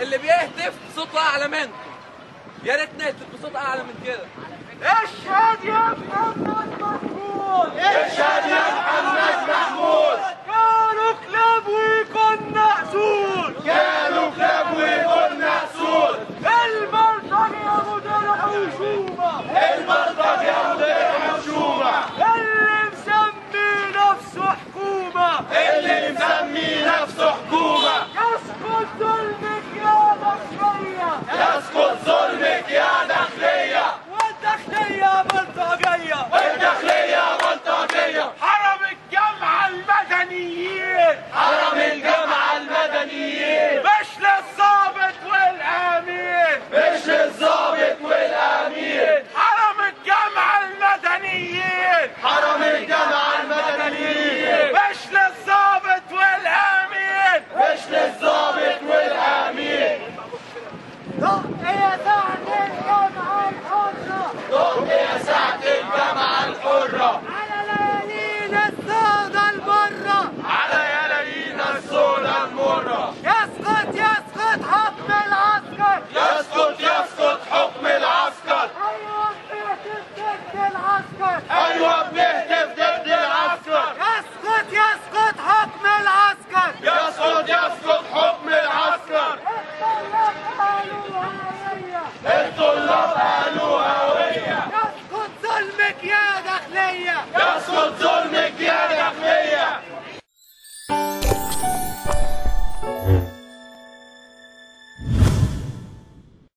اللي بيهتف بصوت اعلى منكم يا ريت نهتف بصوت اعلى من كده اشهد يا محمد محمود اشهد يا محمد محمود كانوا كلاب